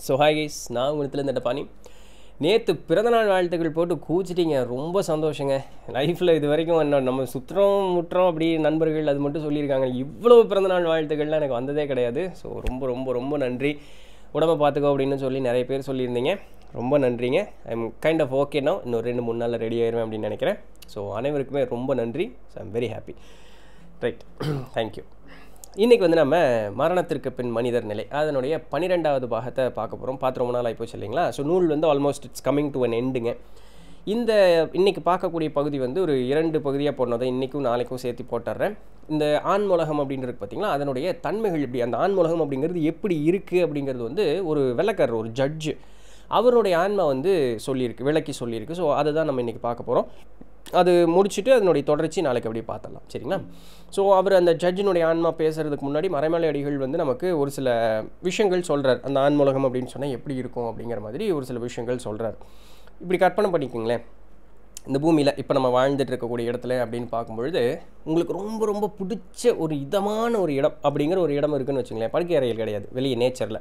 so hi guys நான் உங்களுக்கு இந்த பாணி நேற்று பிறந்தநாள் வாழ்த்துக்கள் போட்டு கூச்சிட்டிங்க ரொம்ப சந்தோஷங்க லைஃப்பில் இது வரைக்கும் என்ன நம்ம சுற்றுறோம் முட்டுறோம் அப்படி நண்பர்கள் அது மட்டும் சொல்லியிருக்காங்க இவ்வளோ பிறந்தநாள் வாழ்த்துக்கள்லாம் எனக்கு வந்ததே கிடையாது ஸோ ரொம்ப ரொம்ப ரொம்ப நன்றி உடம்பை பார்த்துக்கோ அப்படின்னு சொல்லி நிறைய பேர் சொல்லியிருந்தீங்க ரொம்ப நன்றிங்க I am kind of okay no இன்னும் ரெண்டு மூணு நாளில் ரெடி ஆயிருவேன் அப்படின்னு நினைக்கிறேன் ஸோ அனைவருக்குமே ரொம்ப நன்றி so I'm very happy right thank you இன்றைக்கி வந்து நம்ம மரணத்திற்கு பின் மனிதர் நிலை அதனுடைய பன்னிரெண்டாவது பாகத்தை பார்க்க போகிறோம் பார்த்து ரொம்ப நாள் ஆகிப்போச்சு இல்லைங்களா ஸோ நூல் வந்து almost it's coming to an எண்டுங்க இந்த இன்றைக்கி பார்க்கக்கூடிய பகுதி வந்து ஒரு இரண்டு பகுதியாக போனதை இன்றைக்கும் நாளைக்கும் சேர்த்து போட்டுறேன் இந்த ஆண்முலகம் அப்படின்றது பார்த்திங்களா அதனுடைய தன்மைகள் எப்படி அந்த ஆண்முலகம் அப்படிங்கிறது எப்படி இருக்குது அப்படிங்கிறது வந்து ஒரு வெள்ளக்காரர் ஒரு ஜட்ஜு அவருடைய ஆன்மா வந்து சொல்லியிருக்கு விளக்கி சொல்லியிருக்கு ஸோ அதை தான் நம்ம இன்றைக்கி பார்க்க போகிறோம் அது முடிச்சுட்டு அதனுடைய தொடர்ச்சி நாளைக்கு அப்படியே பார்த்தலாம் சரிங்களா ஸோ அவர் அந்த ஜட்ஜினுடைய ஆன்மா பேசுகிறதுக்கு முன்னாடி மறைமலை அடிகள் வந்து நமக்கு ஒரு சில விஷயங்கள் சொல்கிறார் அந்த ஆண்முலகம் அப்படின்னு சொன்னால் எப்படி இருக்கும் அப்படிங்கிற மாதிரி ஒரு சில விஷயங்கள் சொல்கிறார் இப்படி கற்பனை பண்ணிக்கோங்களேன் இந்த பூமியில் இப்போ நம்ம வாழ்ந்துட்டு இருக்கக்கூடிய இடத்துல அப்படின்னு பார்க்கும்பொழுது உங்களுக்கு ரொம்ப ரொம்ப பிடிச்ச ஒரு இதமான ஒரு இடம் அப்படிங்கிற ஒரு இடம் இருக்குன்னு வச்சுங்களேன் படுக்கை அறையில் கிடையாது வெளியே நேச்சரில்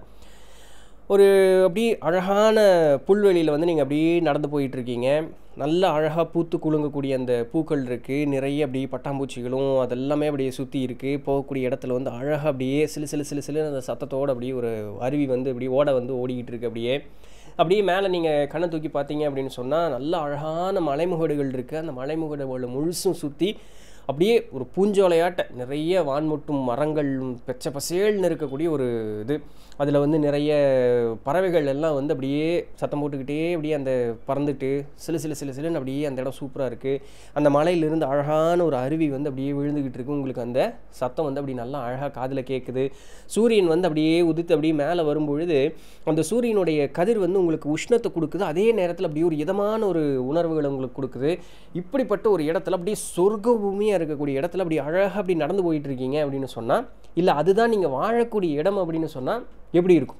ஒரு அப்படியே அழகான புல்வெளியில் வந்து நீங்கள் அப்படியே நடந்து போயிட்டுருக்கீங்க நல்ல அழகாக பூத்து குலுங்கக்கூடிய அந்த பூக்கள் இருக்குது நிறைய அப்படியே பட்டாம்பூச்சிகளும் அதெல்லாமே அப்படியே சுற்றி இருக்குது போகக்கூடிய இடத்துல வந்து அழகாக அப்படியே சிலு சிலு சிலு சிலு அந்த சத்தத்தோடு அப்படியே ஒரு அருவி வந்து அப்படியே ஓட வந்து ஓடிக்கிட்டு இருக்கு அப்படியே அப்படியே மேலே நீங்கள் கண்ணை தூக்கி பார்த்தீங்க அப்படின்னு சொன்னால் நல்ல அழகான மலைமுகடுகள் இருக்குது அந்த மலைமுகடுகளை முழுசும் சுற்றி அப்படியே ஒரு பூஞ்சோலையாட்ட நிறைய வான்முட்டும் மரங்கள் பச்சை பசேல்னு இருக்கக்கூடிய ஒரு இது அதில் வந்து நிறைய பறவைகள் எல்லாம் வந்து அப்படியே சத்தம் போட்டுக்கிட்டே அப்படியே அந்த பறந்துட்டு சிலு சிலு சிலு சிலுன்னு அப்படியே அந்த இடம் சூப்பராக இருக்குது அந்த மலையிலிருந்து அழகான ஒரு அருவி வந்து அப்படியே விழுந்துக்கிட்டு இருக்கு உங்களுக்கு அந்த சத்தம் வந்து அப்படி நல்லா அழகாக காதில் கேட்குது சூரியன் வந்து அப்படியே உதித்து அப்படியே மேலே வரும்பொழுது அந்த சூரியனுடைய கதிர் வந்து உங்களுக்கு உஷ்ணத்தை கொடுக்குது அதே நேரத்தில் அப்படியே ஒரு இதமான ஒரு உணர்வுகளை உங்களுக்கு கொடுக்குது இப்படிப்பட்ட ஒரு இடத்துல அப்படியே சொர்க்க பூமியாக இருக்கக்கூடிய இடத்துல அப்படி அழகாக அப்படி நடந்து போயிட்டு இருக்கீங்க அப்படின்னு சொன்னால் இல்லை அதுதான் நீங்கள் வாழக்கூடிய இடம் அப்படின்னு சொன்னால் எப்படி இருக்கும்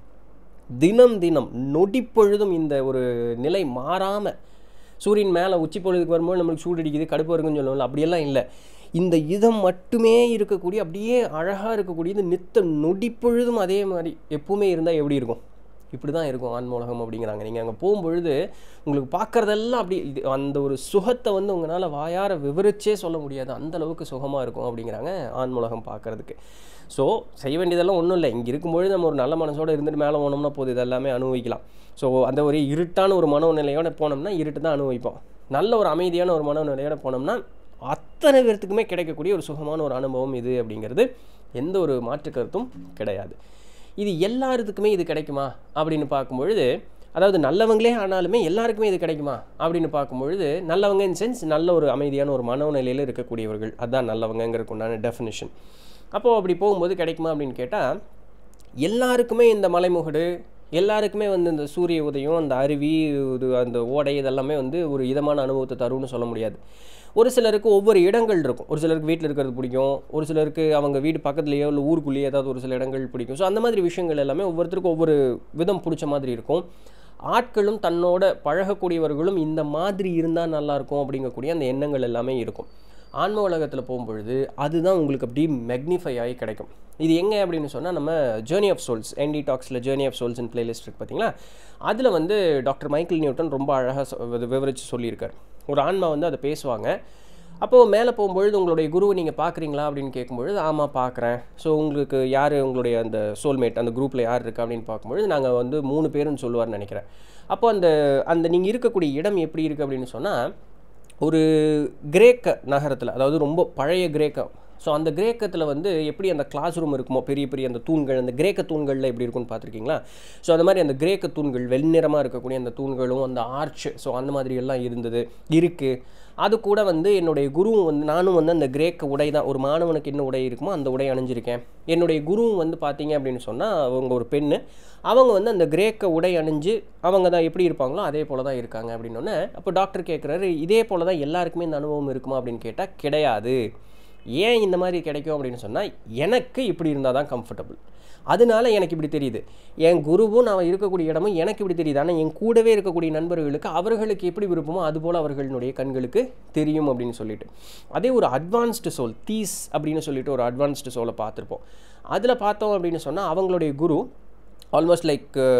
தினம் தினம் நொடிப்பொழுதும் இந்த ஒரு நிலை மாறாமல் சூரியன் மேலே உச்சி பொழுதுக்கு வரும்போது நம்மளுக்கு சூடு அடிக்குது கடுப்பு இருக்குன்னு சொல்லுவோம்ல அப்படியெல்லாம் இல்லை இந்த இதம் மட்டுமே இருக்கக்கூடிய அப்படியே அழகாக இருக்கக்கூடியது நித்த நொடிப்பொழுதும் அதே மாதிரி எப்பவுமே இருந்தால் எப்படி இருக்கும் இப்படி தான் இருக்கும் ஆன்மூலகம் அப்படிங்கிறாங்க நீங்கள் அங்கே போகும்பொழுது உங்களுக்கு பார்க்குறதெல்லாம் அப்படி இது அந்த ஒரு சுகத்தை வந்து உங்களால் வாயார விவரிச்சே சொல்ல முடியாது அந்த அளவுக்கு சுகமாக இருக்கும் அப்படிங்கிறாங்க ஆன்மூலகம் பார்க்குறதுக்கு ஸோ செய்ய வேண்டியதெல்லாம் ஒன்றும் இல்லை இங்கே இருக்கும்பொழுது நம்ம ஒரு நல்ல மனசோடு இருந்துட்டு மேலே போனோம்னா போது இதெல்லாமே அனுபவிக்கலாம் ஸோ அந்த ஒரு இருட்டான ஒரு மனோநிலையோட போனோம்னா இருட்டு தான் அனுபவிப்போம் நல்ல ஒரு அமைதியான ஒரு மனோநிலையோட போனோம்னா அத்தனை பேர்த்துக்குமே கிடைக்கக்கூடிய ஒரு சுகமான ஒரு அனுபவம் இது அப்படிங்கிறது எந்த ஒரு மாற்று கருத்தும் கிடையாது இது எல்லாத்துக்குமே இது கிடைக்குமா அப்படின்னு பார்க்கும்பொழுது அதாவது நல்லவங்களே ஆனாலுமே எல்லாருக்குமே இது கிடைக்குமா அப்படின்னு பார்க்கும்பொழுது நல்லவங்க இன் சென்ஸ் நல்ல ஒரு அமைதியான ஒரு மனோநிலையில் இருக்கக்கூடியவர்கள் அதுதான் நல்லவங்கங்கிறதுக்கு உண்டான டெஃபினிஷன் அப்போது அப்படி போகும்போது கிடைக்குமா அப்படின்னு கேட்டால் எல்லாருக்குமே இந்த மலைமுகடு எல்லாருக்குமே வந்து இந்த சூரிய உதயம் அந்த அருவி இது அந்த ஓடை இதெல்லாமே வந்து ஒரு இதமான அனுபவத்தை தரும்னு சொல்ல முடியாது ஒரு சிலருக்கு ஒவ்வொரு இடங்கள் இருக்கும் ஒரு சிலருக்கு வீட்டில் இருக்கிறது பிடிக்கும் ஒரு சிலருக்கு அவங்க வீடு பக்கத்துலேயோ இல்லை ஊருக்குள்ளேயோ ஏதாவது ஒரு சில இடங்கள் பிடிக்கும் ஸோ அந்த மாதிரி விஷயங்கள் எல்லாமே ஒவ்வொருத்தருக்கும் ஒவ்வொரு விதம் பிடிச்ச மாதிரி இருக்கும் ஆட்களும் தன்னோட பழகக்கூடியவர்களும் இந்த மாதிரி இருந்தால் நல்லாயிருக்கும் அப்படிங்கக்கூடிய அந்த எண்ணங்கள் எல்லாமே இருக்கும் ஆன்ம உலகத்தில் போகும்பொழுது அதுதான் உங்களுக்கு அப்படி மெக்னிஃபை ஆகி கிடைக்கும் இது எங்கே அப்படின்னு சொன்னால் நம்ம ஜேர்னி ஆஃப் சோல்ஸ் என்டி டாக்ஸில் ஜேர்னி ஆஃப் சோல்ஸ்னு பிளேலிஸ்ட் இருக்குது பார்த்தீங்களா அதில் வந்து டாக்டர் மைக்கேல் நியூட்டன் ரொம்ப அழகாக விவரித்து சொல்லியிருக்கார் ஒரு ஆன்மா வந்து அதை பேசுவாங்க அப்போது மேலே போகும்பொழுது உங்களுடைய குருவை நீங்கள் பார்க்குறீங்களா அப்படின்னு கேட்கும்பொழுது ஆமாம் பார்க்குறேன் ஸோ உங்களுக்கு யார் உங்களுடைய அந்த சோல்மேட் அந்த குரூப்பில் யார் இருக்கா அப்படின்னு பார்க்கும்பொழுது நாங்கள் வந்து மூணு பேருன்னு சொல்லுவார்னு நினைக்கிறேன் அப்போ அந்த அந்த நீங்கள் இருக்கக்கூடிய இடம் எப்படி இருக்குது அப்படின்னு சொன்னால் ஒரு கிரேக்க நகரத்தில் அதாவது ரொம்ப பழைய கிரேக்கம் ஸோ அந்த கிரேக்கத்தில் வந்து எப்படி அந்த கிளாஸ் ரூம் இருக்குமோ பெரிய பெரிய அந்த தூண்கள் அந்த கிரேக்க தூண்களில் எப்படி இருக்குன்னு பார்த்துருக்கீங்களா ஸோ அந்த மாதிரி அந்த கிரேக்க தூண்கள் வெண்ணிறமாக இருக்கக்கூடிய அந்த தூண்களும் அந்த ஆர்ச் ஸோ அந்த மாதிரி எல்லாம் இருந்தது இருக்குது அது கூட வந்து என்னுடைய குருவும் வந்து நானும் வந்து அந்த கிரேக்க உடை தான் ஒரு மாணவனுக்கு என்ன உடை இருக்குமோ அந்த உடை அணிஞ்சிருக்கேன் என்னுடைய குருவும் வந்து பார்த்தீங்க அப்படின்னு சொன்னால் அவங்க ஒரு பெண்ணு அவங்க வந்து அந்த கிரேக்க உடை அணிஞ்சு அவங்க தான் எப்படி இருப்பாங்களோ அதே போல் தான் இருக்காங்க அப்படின்னோடனே அப்போ டாக்டர் கேட்குறாரு இதே போல் தான் எல்லாருக்குமே இந்த அனுபவம் இருக்குமா அப்படின்னு கேட்டால் கிடையாது ஏன் இந்த மாதிரி கிடைக்கும் அப்படின்னு சொன்னால் எனக்கு இப்படி இருந்தால் தான் கம்ஃபர்டபுள் அதனால எனக்கு இப்படி தெரியுது என் குருவும் நான் இருக்கக்கூடிய இடமும் எனக்கு இப்படி தெரியுது ஆனால் என் கூடவே இருக்கக்கூடிய நண்பர்களுக்கு அவர்களுக்கு எப்படி விருப்பமோ அதுபோல் அவர்களுடைய கண்களுக்கு தெரியும் அப்படின்னு சொல்லிட்டு அதே ஒரு அட்வான்ஸ்டு சோல் தீஸ் அப்படின்னு சொல்லிட்டு ஒரு அட்வான்ஸ்டு சோலை பார்த்துருப்போம் அதில் பார்த்தோம் அப்படின்னு சொன்னால் அவங்களுடைய குரு ஆல்மோஸ்ட் லைக்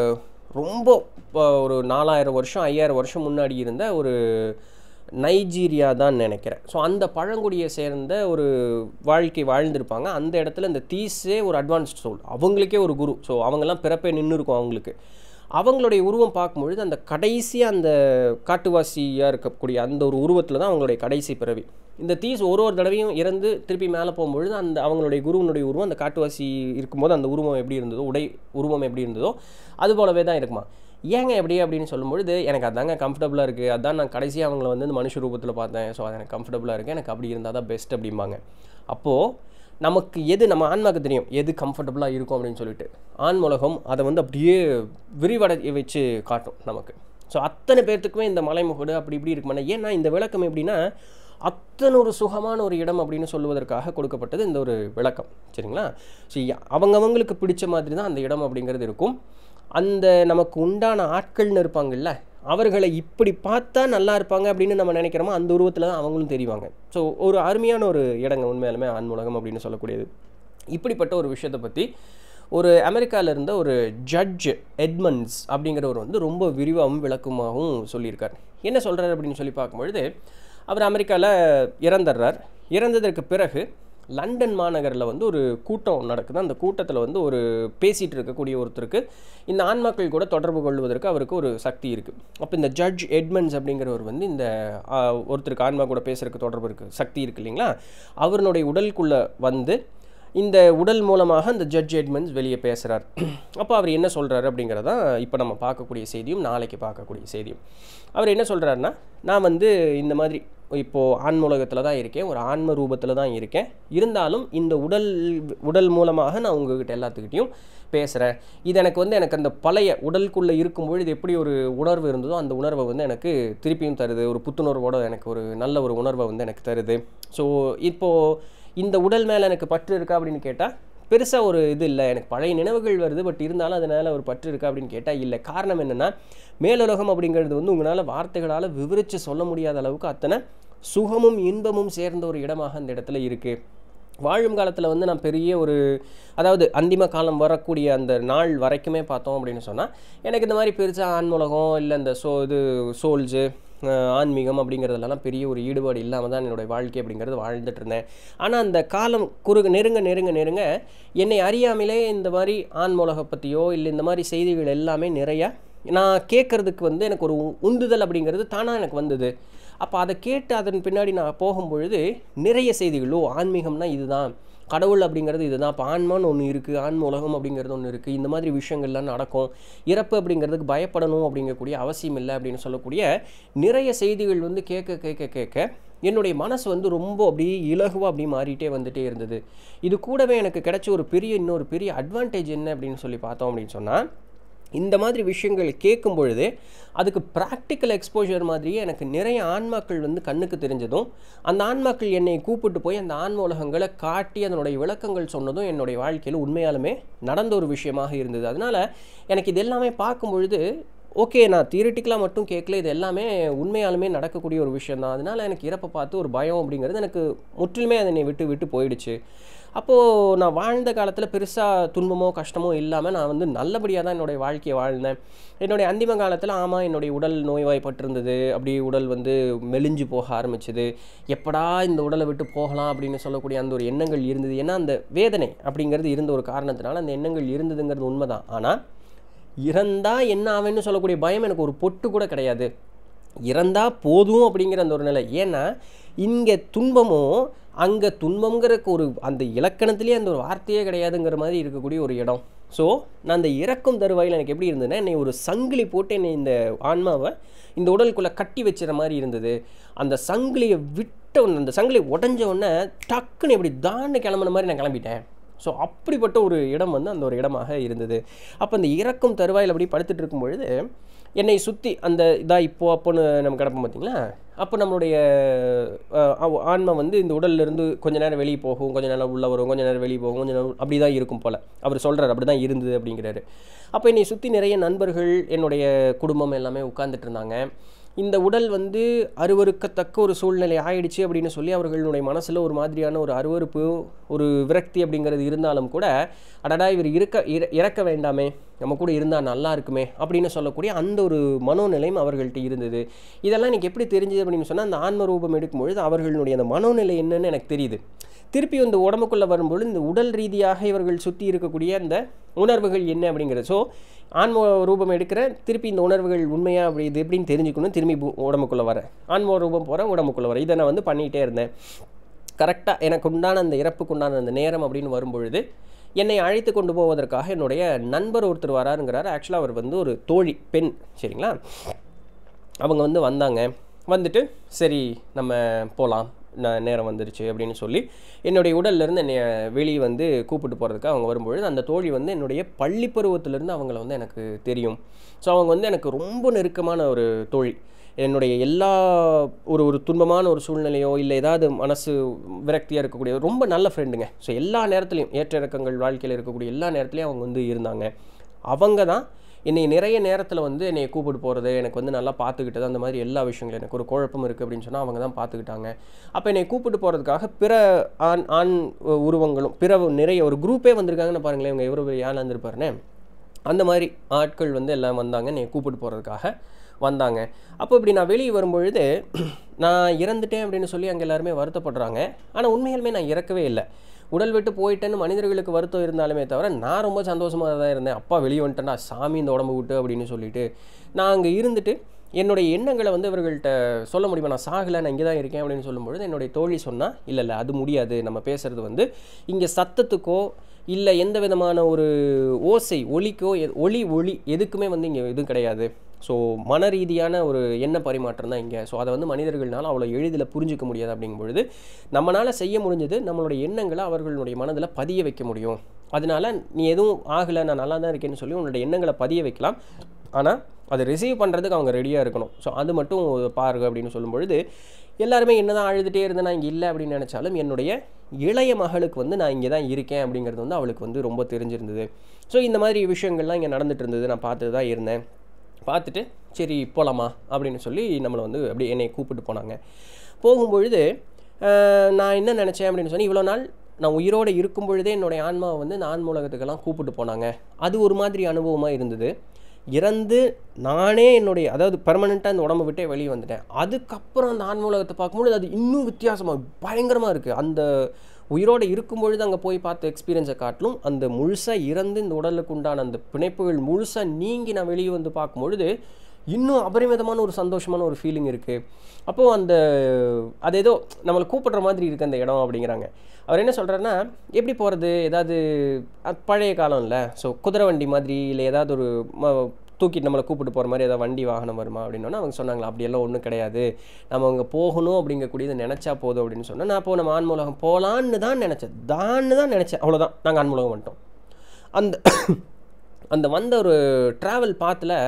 ரொம்ப அஹ், ஒரு நாலாயிரம் வருஷம் ஐயாயிரம் வருஷம் முன்னாடி இருந்த ஒரு நைஜீரியா தான் நினைக்கிறேன் ஸோ அந்த பழங்குடியை சேர்ந்த ஒரு வாழ்க்கை வாழ்ந்திருப்பாங்க அந்த இடத்துல இந்த தீஸே ஒரு அட்வான்ஸ்ட் சோல் அவங்களுக்கே ஒரு குரு ஸோ அவங்கெல்லாம் பிறப்பே நின்று இருக்கும் அவங்களுக்கு அவங்களுடைய உருவம் பார்க்கும்பொழுது அந்த கடைசியாக அந்த காட்டுவாசியாக இருக்கக்கூடிய அந்த ஒரு உருவத்தில் தான் அவங்களுடைய கடைசி பிறவி இந்த தீஸ் ஒரு ஒரு தடவையும் இறந்து திருப்பி மேலே போகும்பொழுது அந்த அவங்களுடைய குருவனுடைய உருவம் அந்த காட்டுவாசி இருக்கும்போது அந்த உருவம் எப்படி இருந்ததோ உடை உருவம் எப்படி இருந்ததோ அது போலவே தான் இருக்குமா ஏங்க எப்படி அப்படின்னு சொல்லும்பொழுது எனக்கு அதாங்க கம்ஃபர்டபுளாக இருக்குது அதான் நான் கடைசியாக அவங்கள வந்து இந்த மனுஷ ரூபத்தில் பார்த்தேன் ஸோ அது எனக்கு கம்ஃபர்டபுளாக இருக்குது எனக்கு அப்படி இருந்தால் தான் பெஸ்ட் அப்படிம்பாங்க அப்போது நமக்கு எது நம்ம ஆன்மாக்கு தெரியும் எது கம்ஃபர்டபுளாக இருக்கும் அப்படின்னு சொல்லிட்டு ஆண் உலகம் அதை வந்து அப்படியே விரிவடை வச்சு காட்டும் நமக்கு ஸோ அத்தனை பேர்த்துக்குமே இந்த மலைமுகடு அப்படி இப்படி இருக்குமாண்ணா ஏன்னா இந்த விளக்கம் எப்படின்னா அத்தனை ஒரு சுகமான ஒரு இடம் அப்படின்னு சொல்லுவதற்காக கொடுக்கப்பட்டது இந்த ஒரு விளக்கம் சரிங்களா ஸோ அவங்கவங்களுக்கு பிடிச்ச மாதிரி தான் அந்த இடம் அப்படிங்கிறது இருக்கும் அந்த நமக்கு உண்டான ஆட்கள்னு இருப்பாங்கல்ல அவர்களை இப்படி பார்த்தா நல்லா இருப்பாங்க அப்படின்னு நம்ம நினைக்கிறோமோ அந்த உருவத்தில் தான் அவங்களும் தெரிவாங்க ஸோ ஒரு அருமையான ஒரு இடங்க உண்மையாலுமே ஆன்மூலகம் அப்படின்னு சொல்லக்கூடியது இப்படிப்பட்ட ஒரு விஷயத்தை பற்றி ஒரு அமெரிக்காவில் இருந்த ஒரு ஜட்ஜ் எட்மண்ட்ஸ் அப்படிங்கிறவர் வந்து ரொம்ப விரிவாகவும் விளக்கமாகவும் சொல்லியிருக்கார் என்ன சொல்கிறார் அப்படின்னு சொல்லி பார்க்கும்பொழுது அவர் அமெரிக்காவில் இறந்துடுறார் இறந்ததற்கு பிறகு லண்டன் மாநகரில் வந்து ஒரு கூட்டம் நடக்குது அந்த கூட்டத்தில் வந்து ஒரு பேசிகிட்டு இருக்கக்கூடிய ஒருத்தருக்கு இந்த ஆன்மாக்கள் கூட தொடர்பு கொள்வதற்கு அவருக்கு ஒரு சக்தி இருக்குது அப்போ இந்த ஜட்ஜ் எட்மண்ட்ஸ் அப்படிங்கிறவர் வந்து இந்த ஆ, ஒருத்தருக்கு ஆன்மா கூட பேசுறதுக்கு தொடர்பு இருக்குது சக்தி இருக்கு இல்லைங்களா அவருடைய உடலுக்குள்ளே வந்து இந்த உடல் மூலமாக அந்த ஜட்ஜ் எட்மண்ட்ஸ் வெளியே பேசுகிறார் அப்போ அவர் என்ன சொல்கிறாரு அப்படிங்கிறதான் இப்போ நம்ம பார்க்கக்கூடிய செய்தியும் நாளைக்கு பார்க்கக்கூடிய செய்தியும் அவர் என்ன சொல்கிறாருன்னா நான் வந்து இந்த மாதிரி இப்போது ஆன்மூலகத்தில் தான் இருக்கேன் ஒரு ஆன்ம ரூபத்தில் தான் இருக்கேன் இருந்தாலும் இந்த உடல் உடல் மூலமாக நான் உங்ககிட்ட எல்லாத்துக்கிட்டையும் பேசுகிறேன் இது எனக்கு வந்து எனக்கு அந்த பழைய உடலுக்குள்ளே இருக்கும்பொழுது எப்படி ஒரு உணர்வு இருந்ததோ அந்த உணர்வை வந்து எனக்கு திருப்பியும் தருது ஒரு புத்துணர்வோட எனக்கு ஒரு நல்ல ஒரு உணர்வை வந்து எனக்கு தருது ஸோ இப்போது இந்த உடல் மேலே எனக்கு பற்று இருக்கா அப்படின்னு கேட்டால் பெருசாக ஒரு இது இல்லை எனக்கு பழைய நினைவுகள் வருது பட் இருந்தாலும் அதனால் ஒரு பற்று இருக்கா அப்படின்னு கேட்டால் இல்லை காரணம் என்னென்னா மேலுலகம் அப்படிங்கிறது வந்து உங்களால் வார்த்தைகளால் விவரித்து சொல்ல முடியாத அளவுக்கு அத்தனை சுகமும் இன்பமும் சேர்ந்த ஒரு இடமாக அந்த இடத்துல இருக்குது வாழும் காலத்தில் வந்து நான் பெரிய ஒரு அதாவது அந்திம காலம் வரக்கூடிய அந்த நாள் வரைக்குமே பார்த்தோம் அப்படின்னு சொன்னால் எனக்கு இந்த மாதிரி பெருசாக ஆன்மூலகம் இல்லை இந்த சோ இது சோல்ஸு ஆன்மீகம் அப்படிங்கிறதுலலாம் பெரிய ஒரு ஈடுபாடு இல்லாமல் தான் என்னுடைய வாழ்க்கை அப்படிங்கிறது வாழ்ந்துட்டு இருந்தேன் ஆனால் அந்த காலம் குறுக நெருங்க நெருங்க நெருங்க என்னை அறியாமலே இந்த மாதிரி ஆன்மூலக பற்றியோ இல்லை இந்த மாதிரி செய்திகள் எல்லாமே நிறையா நான் கேட்குறதுக்கு வந்து எனக்கு ஒரு உ- உந்துதல் அப்படிங்கிறது தானாக எனக்கு வந்தது அப்போ அதை கேட்டு அதன் பின்னாடி நான் போகும்பொழுது நிறைய செய்திகளோ ஆன்மீகம்னா இதுதான் கடவுள் அப்படிங்கிறது இதுதான் இப்போ ஆன்மான்னு ஒன்று இருக்குது ஆன்ம உலகம் அப்படிங்கிறது ஒன்று இருக்குது இந்த மாதிரி விஷயங்கள்லாம் நடக்கும் இறப்பு அப்படிங்கிறதுக்கு பயப்படணும் அப்படிங்கக்கூடிய அவசியம் இல்லை அப்படின்னு சொல்லக்கூடிய நிறைய செய்திகள் வந்து கேட்க கேட்க கேட்க என்னுடைய மனசு வந்து ரொம்ப அப்படியே இலகுவாக அப்படியே மாறிட்டே வந்துட்டே இருந்தது இது கூடவே எனக்கு கிடைச்ச ஒரு பெரிய இன்னொரு பெரிய அட்வான்டேஜ் என்ன அப்படின்னு சொல்லி பார்த்தோம் அப்படின்னு சொன்னால் இந்த மாதிரி விஷயங்கள் கேட்கும் பொழுது அதுக்கு ப்ராக்டிக்கல் எக்ஸ்போஜர் மாதிரியே எனக்கு நிறைய ஆன்மாக்கள் வந்து கண்ணுக்கு தெரிஞ்சதும் அந்த ஆன்மாக்கள் என்னை கூப்பிட்டு போய் அந்த ஆன்ம உலகங்களை காட்டி அதனுடைய விளக்கங்கள் சொன்னதும் என்னுடைய வாழ்க்கையில் உண்மையாலுமே நடந்த ஒரு விஷயமாக இருந்தது அதனால் எனக்கு இது எல்லாமே பார்க்கும் பொழுது ஓகே நான் தியரிட்டிக்கலாக மட்டும் கேட்கல இது எல்லாமே உண்மையாலுமே நடக்கக்கூடிய ஒரு விஷயம் தான் அதனால் எனக்கு இறப்பை பார்த்து ஒரு பயம் அப்படிங்கிறது எனக்கு முற்றிலுமே அதை என்னை விட்டு விட்டு போயிடுச்சு அப்போது நான் வாழ்ந்த காலத்தில் பெருசாக துன்பமோ கஷ்டமோ இல்லாமல் நான் வந்து நல்லபடியாக தான் என்னுடைய வாழ்க்கையை வாழ்ந்தேன் என்னுடைய அந்திம காலத்தில் ஆமாம் என்னுடைய உடல் நோய்வாய்ப்பட்டிருந்தது அப்படி உடல் வந்து மெலிஞ்சு போக ஆரம்பிச்சது எப்படா இந்த உடலை விட்டு போகலாம் அப்படின்னு சொல்லக்கூடிய அந்த ஒரு எண்ணங்கள் இருந்தது ஏன்னா அந்த வேதனை அப்படிங்கிறது இருந்த ஒரு காரணத்தினால அந்த எண்ணங்கள் இருந்ததுங்கிறது உண்மைதான் ஆனால் இறந்தா என்ன ஆவேன்னு சொல்லக்கூடிய பயம் எனக்கு ஒரு பொட்டு கூட கிடையாது இறந்தா போதும் அப்படிங்கிற அந்த ஒரு நிலை ஏன்னா இங்கே துன்பமும் அங்கே துன்பங்கிறக்கு ஒரு அந்த இலக்கணத்திலேயே அந்த ஒரு வார்த்தையே கிடையாதுங்கிற மாதிரி இருக்கக்கூடிய ஒரு இடம் ஸோ நான் அந்த இறக்கும் தருவாயில் எனக்கு எப்படி இருந்ததுன்னா என்னை ஒரு சங்கிலி போட்டு என்னை இந்த ஆன்மாவை இந்த உடலுக்குள்ளே கட்டி வச்சுற மாதிரி இருந்தது அந்த சங்கிலியை விட்ட உடனே அந்த சங்கிலி உடஞ்ச உடனே டக்குன்னு இப்படி தான்னு கிளம்புன மாதிரி நான் கிளம்பிட்டேன் ஸோ அப்படிப்பட்ட ஒரு இடம் வந்து அந்த ஒரு இடமாக இருந்தது அப்போ அந்த இறக்கும் தருவாயில் அப்படி படுத்துட்டு இருக்கும் பொழுது என்னை சுற்றி அந்த இதா இப்போ அப்போன்னு நம்ம கிடப்போம் பார்த்தீங்களா அப்போ நம்மளுடைய அஹ், ஆ- ஆன்மா வந்து இந்த உடல்ல இருந்து கொஞ்ச நேரம் வெளியே போகும் கொஞ்ச நேரம் உள்ளே வரும் கொஞ்ச நேரம் வெளியே போகும் கொஞ்ச நேரம் அப்படி தான் இருக்கும் போல் அவர் சொல்கிறார் அப்படி தான் இருந்தது அப்படிங்கிறாரு அப்போ என்னை சுற்றி நிறைய நண்பர்கள் என்னுடைய குடும்பம் எல்லாமே உட்கார்ந்துட்டு இருந்தாங்க இந்த உடல் வந்து அருவருக்கத்தக்க ஒரு சூழ்நிலை ஆயிடுச்சு அப்படின்னு சொல்லி அவர்களுடைய மனசில் ஒரு மாதிரியான ஒரு அருவருப்பு ஒரு விரக்தி அப்படிங்கிறது இருந்தாலும் கூட அடடா இவர் இருக்க இற- இறக்க வேண்டாமே நம்ம கூட இருந்தால் நல்லா இருக்குமே அப்படின்னு சொல்லக்கூடிய அந்த ஒரு மனோநிலையும் அவர்கள்ட்ட இருந்தது இதெல்லாம் எனக்கு எப்படி தெரிஞ்சுது அப்படின்னு சொன்னால் அந்த ஆன்ம ரூபம் எடுக்கும்பொழுது அவர்களுடைய அந்த மனோநிலை என்னன்னு எனக்கு தெரியுது திருப்பி இந்த உடம்புக்குள்ளே வரும்பொழுது இந்த உடல் ரீதியாக இவர்கள் சுற்றி இருக்கக்கூடிய அந்த உணர்வுகள் என்ன அப்படிங்கிறது ஸோ ஆன்ம ரூபம் எடுக்கிறேன் திருப்பி இந்த உணர்வுகள் உண்மையா அப்படி இது எப்படின்னு தெரிஞ்சுக்கணும் திரும்பி பு- உடம்புக்குள்ளே வரேன் ஆன்ம ரூபம் போகிறேன் உடம்புக்குள்ளே வரேன் இதை நான் வந்து பண்ணிகிட்டே இருந்தேன் கரெக்டாக எனக்கு உண்டான அந்த இறப்புக்கு உண்டான அந்த நேரம் அப்படின்னு வரும்பொழுது என்னை அழைத்து கொண்டு போவதற்காக என்னுடைய நண்பர் ஒருத்தர் வராருங்கிறார் ஆக்சுவலாக அவர் வந்து ஒரு தோழி பெண் சரிங்களா அவங்க வந்து வந்தாங்க வந்துட்டு சரி நம்ம போகலாம் நான் நேரம் வந்துருச்சு அப்படின்னு சொல்லி என்னுடைய உடல்லேருந்து என்னை வெளியே வந்து கூப்பிட்டு போகிறதுக்கு அவங்க வரும்பொழுது அந்த தோழி வந்து என்னுடைய பள்ளி பருவத்திலேருந்து அவங்கள வந்து எனக்கு தெரியும் ஸோ அவங்க வந்து எனக்கு ரொம்ப நெருக்கமான ஒரு தோழி என்னுடைய எல்லா ஒரு ஒரு துன்பமான ஒரு சூழ்நிலையோ இல்லை ஏதாவது மனசு விரக்தியாக இருக்கக்கூடிய ரொம்ப நல்ல ஃப்ரெண்டுங்க ஸோ எல்லா நேரத்துலையும் ஏற்ற இறக்கங்கள் வாழ்க்கையில் இருக்கக்கூடிய எல்லா நேரத்துலையும் அவங்க வந்து இருந்தாங்க அவங்க தான் என்னை நிறைய நேரத்தில் வந்து என்னை கூப்பிட்டு போகிறது எனக்கு வந்து நல்லா பார்த்துக்கிட்டது அந்த மாதிரி எல்லா விஷயங்களும் எனக்கு ஒரு குழப்பம் இருக்குது அப்படின்னு சொன்னால் அவங்க தான் பார்த்துக்கிட்டாங்க அப்போ என்னை கூப்பிட்டு போகிறதுக்காக பிற ஆண் ஆண் உருவங்களும் பிற நிறைய ஒரு குரூப்பே வந்திருக்காங்கன்னு பாருங்களேன் இவங்க எவ்வளோ பெரிய ஆள் வந்திருப்பாருன்னு அந்த மாதிரி ஆட்கள் வந்து எல்லாம் வந்தாங்க என்னை கூப்பிட்டு போகிறதுக்காக வந்தாங்க அப்போ இப்படி நான் வெளியே வரும்பொழுது நான் இறந்துட்டேன் அப்படின்னு சொல்லி அங்கே எல்லாருமே வருத்தப்படுறாங்க ஆனால் உண்மையாலுமே நான் இறக்கவே இல்லை உடல் விட்டு போயிட்டேன்னு மனிதர்களுக்கு வருத்தம் இருந்தாலுமே தவிர நான் ரொம்ப சந்தோஷமாக தான் இருந்தேன் அப்பா வெளியே வந்துட்டேன்டா சாமி இந்த உடம்பு விட்டு அப்படின்னு சொல்லிட்டு நான் அங்கே இருந்துட்டு என்னுடைய எண்ணங்களை வந்து இவர்கள்ட்ட சொல்ல முடியுமா நான் சாகலை நான் இங்கே தான் இருக்கேன் அப்படின்னு சொல்லும்பொழுது என்னுடைய தோழி சொன்னால் இல்லை இல்லை அது முடியாது நம்ம பேசுகிறது வந்து இங்கே சத்தத்துக்கோ இல்லை எந்த விதமான ஒரு ஓசை ஒலிக்கோ எ- ஒலி ஒளி எதுக்குமே வந்து இங்கே எதுவும் கிடையாது ஸோ மன ரீதியான ஒரு எண்ண பரிமாற்றம் தான் இங்கே ஸோ அதை வந்து மனிதர்கள்னால அவ்வளோ எளிதில் புரிஞ்சிக்க முடியாது அப்படிங்கும் பொழுது நம்மளால் செய்ய முடிஞ்சது நம்மளுடைய எண்ணங்களை அவர்களுடைய மனதில் பதிய வைக்க முடியும் அதனால நீ எதுவும் ஆகலை நான் நல்லா தான் இருக்கேன்னு சொல்லி உன்னோட எண்ணங்களை பதிய வைக்கலாம் ஆனால் அதை ரிசீவ் பண்ணுறதுக்கு அவங்க ரெடியாக இருக்கணும் ஸோ அது மட்டும் பாருங்க அப்படின்னு சொல்லும் பொழுது எல்லாருமே என்னதான் அழுதுகிட்டே இருந்தேன் நான் இங்கே இல்லை அப்படின்னு நினச்சாலும் என்னுடைய இளைய மகளுக்கு வந்து நான் இங்கே தான் இருக்கேன் அப்படிங்கிறது வந்து அவளுக்கு வந்து ரொம்ப தெரிஞ்சிருந்தது ஸோ இந்த மாதிரி விஷயங்கள்லாம் இங்கே நடந்துட்டு இருந்தது நான் பார்த்துட்டு தான் இருந்தேன் பார்த்துட்டு சரி போகலாமா அப்படின்னு சொல்லி நம்மளை வந்து அப்படியே என்னை கூப்பிட்டு போனாங்க போகும்பொழுது ஆஹ், நான் என்ன நினச்சேன் அப்படின்னு சொல்லி இவ்வளோ நாள் நான் உயிரோடு இருக்கும் பொழுதே என்னுடைய ஆன்மாவை வந்து இந்த ஆன்ம உலகத்துக்கெல்லாம் கூப்பிட்டு போனாங்க அது ஒரு மாதிரி அனுபவமாக இருந்தது இறந்து நானே என்னுடைய அதாவது பர்மனெண்ட்டாக இந்த உடம்பை விட்டே வெளியே வந்துட்டேன் அதுக்கப்புறம் அந்த ஆன்ம உலகத்தை பார்க்கும்பொழுது அது இன்னும் வித்தியாசமாக பயங்கரமாக இருக்குது அந்த உயிரோடு இருக்கும் பொழுது அங்கே போய் பார்த்த எக்ஸ்பீரியன்ஸை காட்டிலும் அந்த முழுசாக இறந்து இந்த உடலுக்கு உண்டான அந்த பிணைப்புகள் முழுசாக நீங்கி நான் வெளியே வந்து பார்க்கும் பொழுது இன்னும் அபரிமிதமான ஒரு சந்தோஷமான ஒரு ஃபீலிங் இருக்குது அப்போது அந்த அது ஏதோ நம்மளை கூப்பிடுற மாதிரி இருக்குது அந்த இடம் அப்படிங்கிறாங்க அவர் என்ன சொல்கிறாருன்னா எப்படி போகிறது ஏதாவது அஹ், பழைய காலம் இல்லை ஸோ குதிரை வண்டி மாதிரி இல்லை ஏதாவது ஒரு ம தூக்கிட்டு நம்மளை கூப்பிட்டு போகிற மாதிரி ஏதாவது வண்டி வாகனம் வருமா அப்படின்னோன்னா அவங்க சொன்னாங்களா அப்படியெல்லாம் ஒன்றும் கிடையாது நம்ம அங்கே போகணும் அப்படிங்கக்கூடியது நினச்சா போதும் அப்படின்னு சொன்னால் நான் இப்போ நம்ம ஆன்மூலகம் போகலான்னு தான் நினச்சேன் தான்னு தான் நினச்சேன் அவ்வளோதான் நாங்கள் ஆன்மூலகம் வந்துட்டோம் அந்த அந்த வந்த ஒரு ட்ராவல் பாத்தில்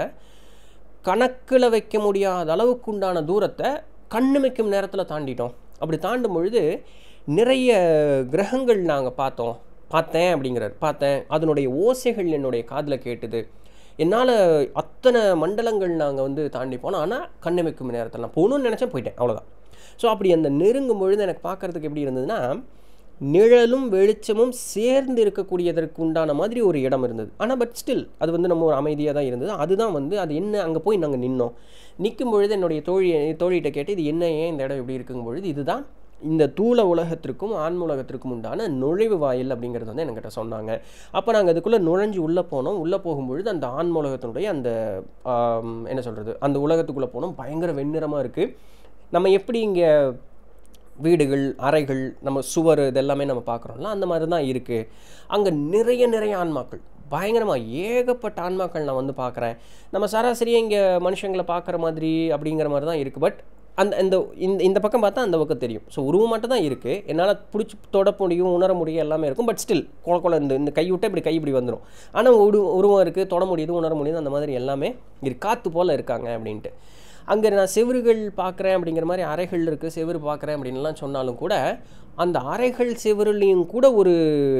கணக்கில் வைக்க முடியாத அளவுக்கு உண்டான தூரத்தை கண்ணுமைக்கும் நேரத்தில் தாண்டிட்டோம் அப்படி தாண்டும் பொழுது நிறைய கிரகங்கள் நாங்கள் பார்த்தோம் பார்த்தேன் அப்படிங்கிறார் பார்த்தேன் அதனுடைய ஓசைகள் என்னுடைய காதில் கேட்டுது என்னால் அத்தனை மண்டலங்கள் நாங்கள் வந்து தாண்டி போனோம் ஆனால் கண்ணுமைக்கும் நேரத்தில் நான் போகணும்னு நினச்சேன் போயிட்டேன் அவ்வளோதான் ஸோ அப்படி அந்த நெருங்கும் பொழுது எனக்கு பார்க்கறதுக்கு எப்படி இருந்ததுன்னா நிழலும் வெளிச்சமும் சேர்ந்து இருக்கக்கூடியதற்கு உண்டான மாதிரி ஒரு இடம் இருந்தது ஆனால் பட் ஸ்டில் அது வந்து நம்ம ஒரு அமைதியாக தான் இருந்தது அதுதான் வந்து அது என்ன அங்கே போய் நாங்கள் நின்னோம் நிற்கும் பொழுது என்னுடைய தோழி தோழிகிட்ட கேட்டு இது என்ன ஏன் இந்த இடம் எப்படி இருக்குங்கும் பொழுது இதுதான் இந்த தூள உலகத்திற்கும் ஆன்ம உலகத்திற்கும் உண்டான நுழைவு வாயில் அப்படிங்கிறது வந்து என்கிட்ட சொன்னாங்க அப்போ நாங்கள் அதுக்குள்ளே நுழைஞ்சு உள்ளே போனோம் உள்ளே போகும்பொழுது அந்த ஆன்ம உலகத்தினுடைய அந்த ஆம், என்ன சொல்கிறது அந்த உலகத்துக்குள்ளே போனோம் பயங்கர வெண்ணிறமாக இருக்குது நம்ம எப்படி இங்கே வீடுகள் அறைகள் நம்ம சுவர் இதெல்லாமே நம்ம பார்க்குறோம்ல அந்த மாதிரி தான் இருக்குது அங்கே நிறைய நிறைய ஆன்மாக்கள் பயங்கரமாக ஏகப்பட்ட ஆன்மாக்கள் நான் வந்து பார்க்குறேன் நம்ம சராசரியாக இங்கே மனுஷங்களை பார்க்குற மாதிரி அப்படிங்கிற மாதிரி தான் இருக்குது பட் அந்த இந்த இந்த இந்த பக்கம் பார்த்தா அந்த பக்கம் தெரியும் ஸோ உருவம் மட்டும் தான் இருக்குது என்னால் பிடிச்சி தொட முடியும் உணர முடியும் எல்லாமே இருக்கும் பட் ஸ்டில் குழ குழ இந்த இந்த கை விட்டால் இப்படி கை இப்படி வந்துடும் ஆனால் உரு உருவம் இருக்குது தொட முடியுது உணர முடியுது அந்த மாதிரி எல்லாமே இருக்கு காற்று போல் இருக்காங்க அப்படின்ட்டு அங்கே நான் செவுறுகள் பார்க்குறேன் அப்படிங்கிற மாதிரி அறைகள் இருக்குது செவுறு பார்க்குறேன் அப்படின்லாம் சொன்னாலும் கூட அந்த அறைகள் செவுறுலையும் கூட ஒரு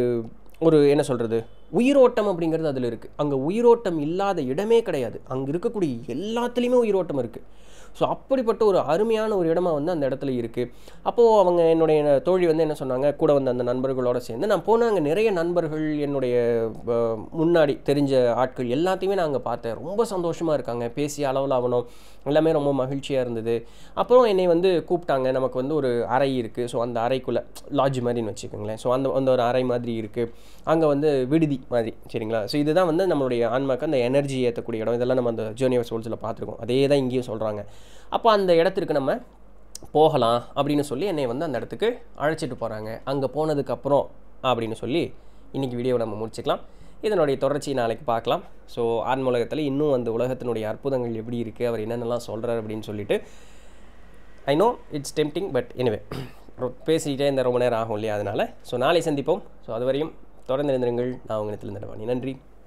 ஒரு என்ன சொல்கிறது உயிரோட்டம் அப்படிங்கிறது அதில் இருக்குது அங்கே உயிரோட்டம் இல்லாத இடமே கிடையாது அங்கே இருக்கக்கூடிய எல்லாத்துலேயுமே உயிரோட்டம் இருக்குது ஸோ அப்படிப்பட்ட ஒரு அருமையான ஒரு இடமா வந்து அந்த இடத்துல இருக்குது அப்போது அவங்க என்னுடைய தோழி வந்து என்ன சொன்னாங்க கூட வந்த அந்த நண்பர்களோட சேர்ந்து நான் போன அங்கே நிறைய நண்பர்கள் என்னுடைய அஹ், முன்னாடி தெரிஞ்ச ஆட்கள் எல்லாத்தையுமே நான் அங்கே பார்த்தேன் ரொம்ப சந்தோஷமாக இருக்காங்க பேசி அளவில் ஆகணும் எல்லாமே ரொம்ப மகிழ்ச்சியாக இருந்தது அப்புறம் என்னை வந்து கூப்பிட்டாங்க நமக்கு வந்து ஒரு அறை இருக்குது ஸோ அந்த அறைக்குள்ளே லாட்ஜ் மாதிரின்னு வச்சுக்கோங்களேன் ஸோ அந்த அந்த ஒரு அறை மாதிரி இருக்குது அங்கே வந்து விடுதி மாதிரி சரிங்களா ஸோ இதுதான் வந்து நம்மளுடைய ஆன்மாக்கு அந்த எனர்ஜி ஏற்றக்கூடிய இடம் இதெல்லாம் நம்ம அந்த ஜேர்னி ஆஃப் சோல்ஸில் பார்த்துருக்கோம் அதே தான் இங்கேயும் சொல்கிறாங்க அப்போ அந்த இடத்திற்கு நம்ம போகலாம் அப்படின்னு சொல்லி என்னை வந்து அந்த இடத்துக்கு அழைச்சிட்டு போகிறாங்க அங்கே போனதுக்கப்புறம் அப்படின்னு சொல்லி இன்றைக்கி வீடியோவை நம்ம முடிச்சுக்கலாம் இதனுடைய தொடர்ச்சி நாளைக்கு பார்க்கலாம் ஸோ ஆன்ம உலகத்தில் இன்னும் அந்த உலகத்தினுடைய அற்புதங்கள் எப்படி இருக்குது அவர் என்னென்னலாம் சொல்கிறார் அப்படின்னு சொல்லிட்டு I know it's tempting but anyway பேசிக்கிட்டே இந்த ரொம்ப நேரம் ஆகும் இல்லையா அதனால் ஸோ நாளை சந்திப்போம் ஸோ அதுவரையும் தொடர்ந்து இருந்திருங்கள் நான் உங்கள் நிலத்தில் நன்றி